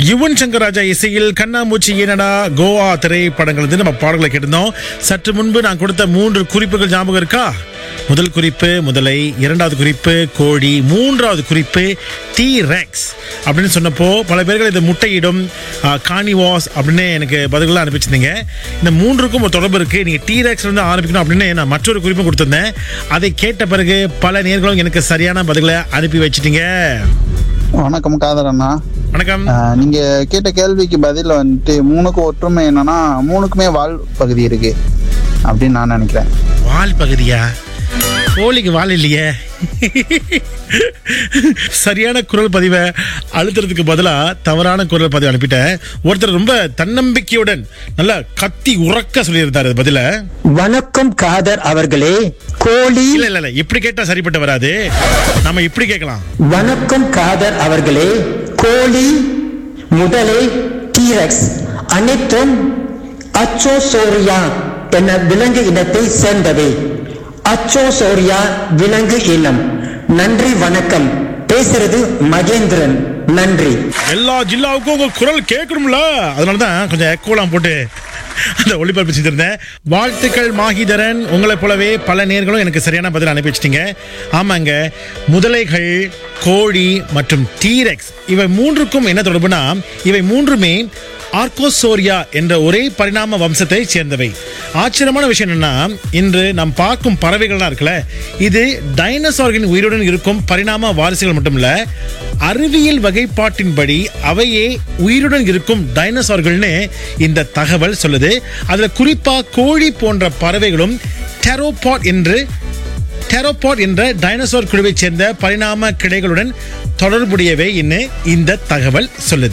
யுவன் சங்கர் ராஜா இசையில் கண்ணாமூச்சி ஏனடா கோவா திரைப்படங்கள் வந்து நம்ம பாடல்களை கேட்டிருந்தோம் சற்று முன்பு நான் கொடுத்த மூன்று குறிப்புகள் ஞாபகம் இருக்கா முதல் குறிப்பு முதலை இரண்டாவது குறிப்பு கோழி மூன்றாவது குறிப்பு டி ரெக்ஸ் அப்படின்னு சொன்னப்போ பல பேர்கள் இது முட்டையிடும் காணிவாஸ் அப்படின்னு எனக்கு பதில்களாக அனுப்பிச்சிருந்தீங்க இந்த மூன்றுக்கும் ஒரு தொடர்பு இருக்கு நீங்க டி ரெக்ஸ் வந்து ஆரம்பிக்கணும் அப்படின்னு நான் மற்றொரு குறிப்பு கொடுத்திருந்தேன் அதை கேட்ட பிறகு பல நேர்களும் எனக்கு சரியான பதில்களை அனுப்பி வச்சிட்டீங்க வணக்கம் காதர் அண்ணா வணக்கம் ஆஹ் நீங்க கேட்ட கேள்விக்கு பதில் வந்துட்டு மூணுக்கும் ஒற்றுமை என்னன்னா மூணுக்குமே வால் பகுதி இருக்கு அப்படின்னு நான் நினைக்கிறேன் வால் பகுதியா கோழிக்கு வால் இல்லையே சரியான குரல் பதிவை அழுத்துறதுக்கு பதிலா தவறான குரல் பதிவு அனுப்பிட்டேன் ஒருத்தர் ரொம்ப தன்னம்பிக்கையுடன் நல்லா கத்தி உறக்க சொல்லியிருந்தாரு பதில வணக்கம் காதர் அவர்களே கோழி இல்ல இல்ல இல்ல இப்படி கேட்டா சரிப்பட்டு வராது நம்ம இப்படி கேட்கலாம் வணக்கம் காதர் அவர்களே கோழி முதலை டீரக்ஸ் அனைத்தும் அச்சோசோரியா என விலங்கு இனத்தை சேர்ந்தவை அச்சோசோரியா விலங்கு இனம் நன்றி வணக்கம் பேசுறது மகேந்திரன் நன்றி எல்லா ஜில்லாவுக்கும் உங்க குரல் கேட்கணும்ல அதனாலதான் கொஞ்சம் எக்கோலாம் போட்டு அந்த ஒளிபரப்பு செஞ்சிருந்தேன் வாழ்த்துக்கள் மாஹிதரன் உங்களைப் போலவே பல நேர்களும் எனக்கு சரியான பதில் அனுப்பி வச்சிட்டீங்க ஆமாங்க முதலைகள் கோழி மற்றும் டீரெக்ஸ் இவை மூன்றுக்கும் என்ன தொடர்புனா இவை மூன்றுமே ஆர்கோசோரியா என்ற ஒரே பரிணாம வம்சத்தை சேர்ந்தவை ஆச்சரியமான விஷயம் என்னன்னா இன்று நாம் பார்க்கும் பறவைகள்லாம் இருக்குல்ல இது டைனோசார்களின் உயிருடன் இருக்கும் பரிணாம வாரிசுகள் மட்டுமல்ல அறிவியல் வகைப்பாட்டின்படி அவையே உயிருடன் இருக்கும் டைனோசார்கள்னு இந்த தகவல் சொல்லுது அதுல குறிப்பா கோழி போன்ற பறவைகளும் டெரோபாட் என்று டெரோபாட் என்ற டைனோசார் குழுவைச் சேர்ந்த பரிணாம கிடைகளுடன் தொடர்புடையவை என்று இந்த தகவல் சொல்லுது